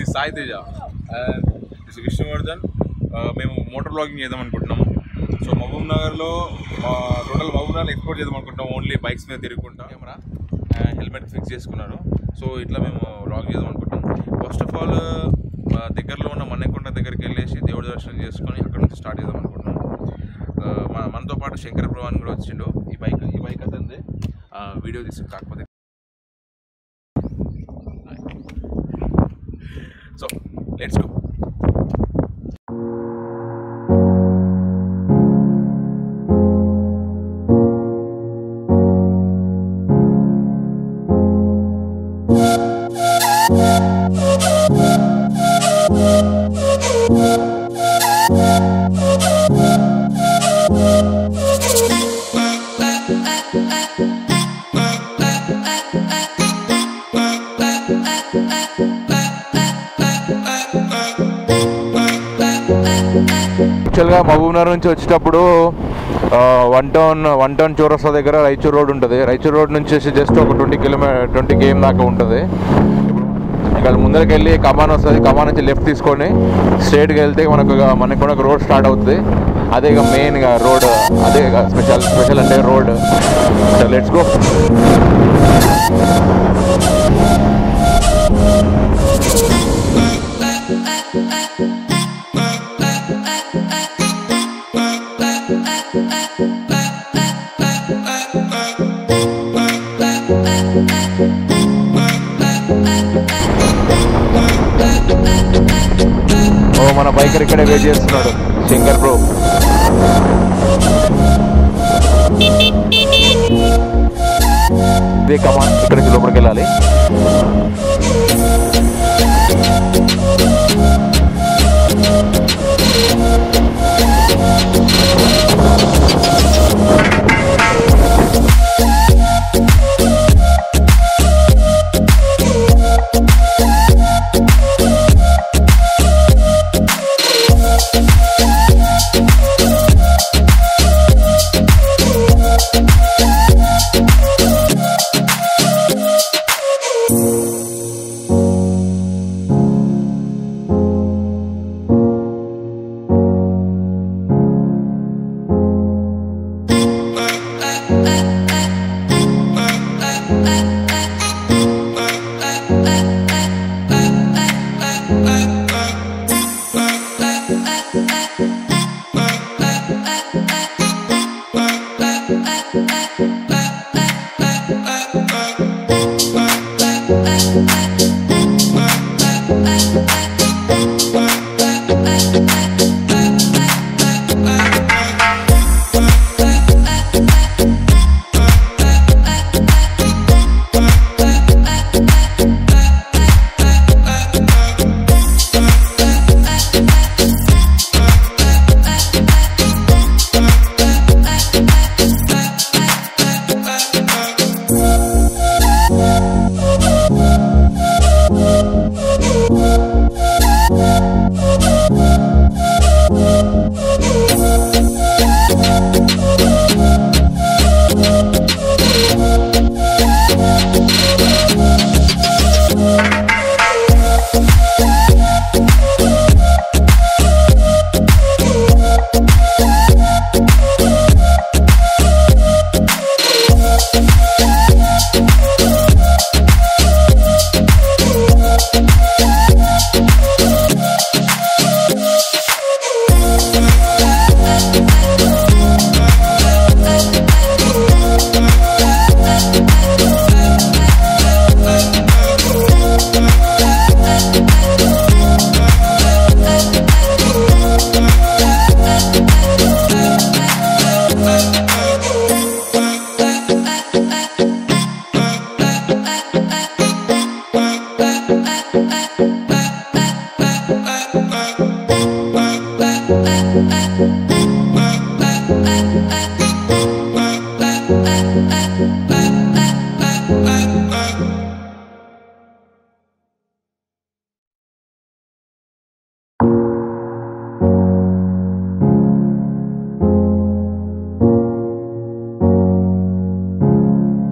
Sai Teja and this Vishnuvardhan Uh, మేము motor blogging చేద్దాం అనుకుంటున్నాము సో మహబూబ్ నగర్లో టోటల్ మహబూబ్ నగర్ ఎక్స్పోర్ట్ చేద్దాం అనుకుంటున్నాం ఓన్లీ బైక్స్ మీద తిరుగుకుంటాం కెమెరా హెల్మెట్ ఫిక్స్ చేసుకున్నారు సో ఇట్లా మేము బ్లాగ్ చేద్దాం అనుకుంటున్నాం ఫస్ట్ ఆఫ్ ఆల్ దగ్గరలో ఉన్న మన్నెకొండ దగ్గరికి వెళ్ళేసి దేవుడి దర్శనం చేసుకొని అక్కడ నుంచి స్టార్ట్ చేద్దాం అనుకుంటున్నాం Uh, మన మనతో పాటు శంకర ప్రవాన్ కూడా వచ్చిండు ఈ బైక్ ఈ బైక్ అతనిది వీడియో తీసి కాకపోతే సో లెట్స్ గో యాక్చువల్గా మహబూబ్నగర్ నుంచి వచ్చేటప్పుడు ఆ, వన్ టౌన్ వన్ టౌన్ చౌరస్తా దగ్గర రైచూర్ రోడ్ ఉంటుంది రైచూర్ రోడ్ నుంచి జస్ట్ ఒక ట్వంటీ కిలోమీటర్ ట్వంటీ కేఎం దాకా ఉంటుంది ఇక్కడ ముందరికి వెళ్ళి కమాన్ వస్తుంది కమాన్ నుంచి లెఫ్ట్ తీసుకొని స్ట్రైట్గా వెళ్తే మనకు ఇక- మనకు కూడా ఒక రోడ్ స్టార్ట్ అవుతుంది అదే ఇక మెయిన్గా రోడ్ అదే ఇక స్పెషల్ స్పెషల్ అంటే రోడ్ లెట్స్ గో ఓ మన బైకర్ ఇక్కడే వెయిట్ చేస్తున్నాడు శంకర్ బ్రో ఇదే కమాన్ ఇక్కడికి లోపలికి వెళ్ళాలి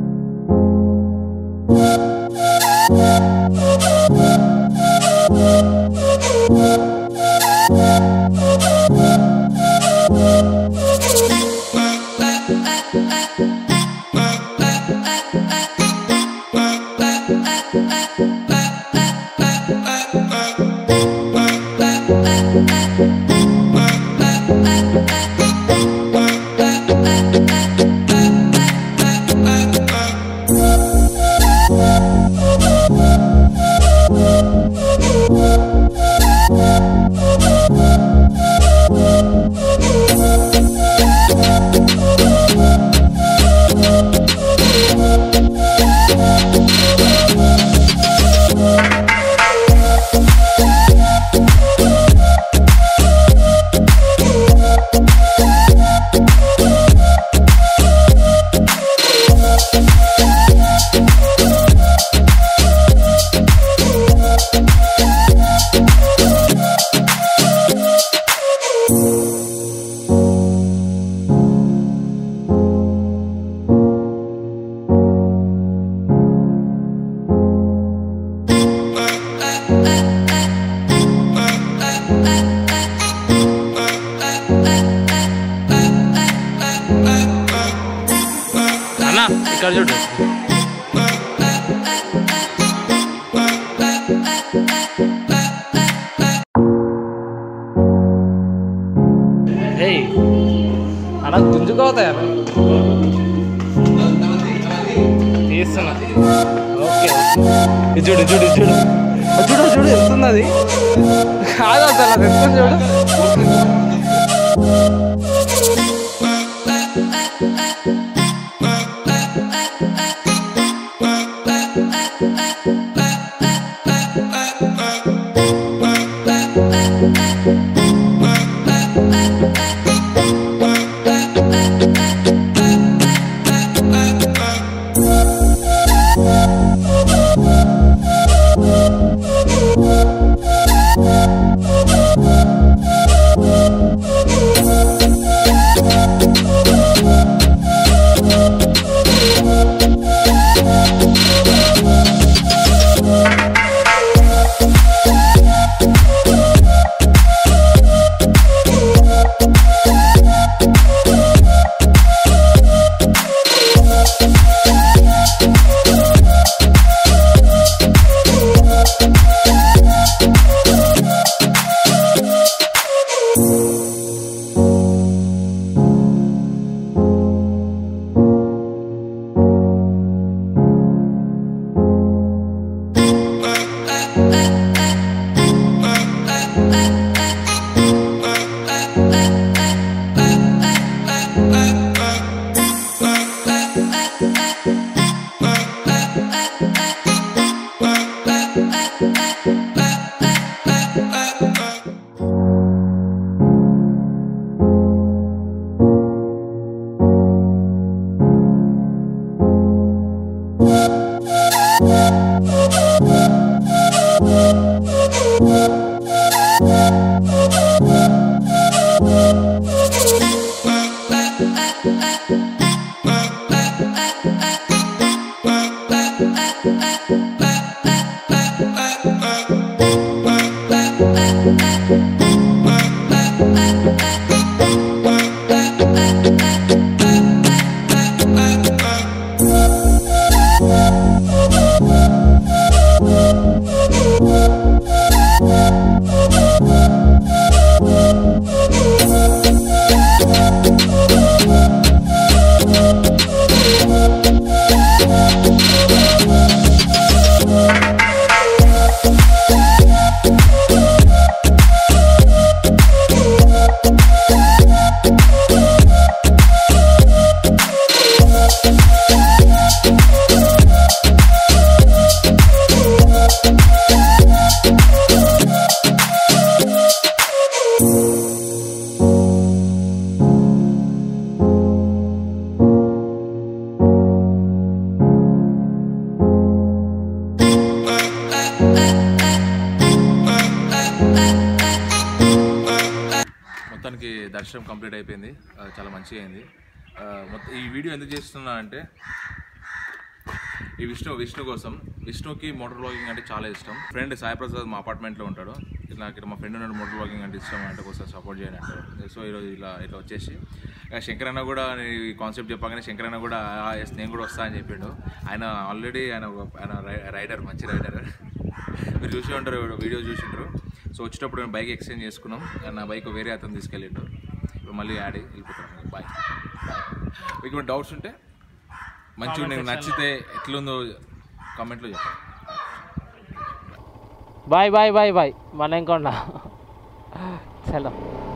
Thank you. అన్న ఇక్కడ చూడు ఏయ్ అన్న గుంజుకోతాయి అన్న తీస్తున్నా ఓకే ఇది చూడు ఇది చూడు ఇది చూడు అది చూడు అది చూడు వెళ్తుంది అది కాదు అసలు అది వెళ్తుంది చూడు మొత్తానికి దర్శనం కంప్లీట్ అయిపోయింది ఆ, చాలా మంచిగా అయింది ఆ, మొత్తం ఈ వీడియో ఎందుకు చేస్తున్నా అంటే ఈ విష్ణు విష్ణు కోసం విష్ణుకి మోటార్ బ్లాగింగ్ అంటే చాలా ఇష్టం ఫ్రెండ్ సాయి ప్రసాద్ మా అపార్ట్మెంట్లో ఉంటాడు ఇట్లా ఇక్కడ మా ఫ్రెండ్ ఉన్నాడు మోటార్ బ్లాగింగ్ అంటే ఇష్టం అంటే కోసం సపోర్ట్ చేయండి అంటాడు సో ఈరోజు ఇలా ఇట్లా వచ్చేసి ఇక శంకర్ అన్న కూడా నేను ఈ కాన్సెప్ట్ చెప్పగానే శంకర్ అన్న కూడా "ఆ, ఎస్ నేను కూడా వస్తా అని చెప్పిండు ఆయన ఆల్రెడీ ఆయన ఒక- ఆయన రై- రైడర్ మంచి రైడర్ మీరు చూసి ఉంటారు వీడియో చూసింటారు సో వచ్చేటప్పుడు మేము బైక్ ఎక్స్చేంజ్ చేసుకున్నాం అండ్ నా బైక్ వేరే అతను తీసుకెళ్ళిండు ఇప్పుడు మళ్ళీ యాడ్ అయ్యి వెళ్ళిపోతాం బాయ్ మీకు ఏమైనా డౌట్స్ ఉంటే మంచిగా నీకు నచ్చితే ఎట్లుందో కామెంట్లో చెప్పండి బాయ్ బాయ్ బాయ్ బాయ్ మన ఇంకొండ చలో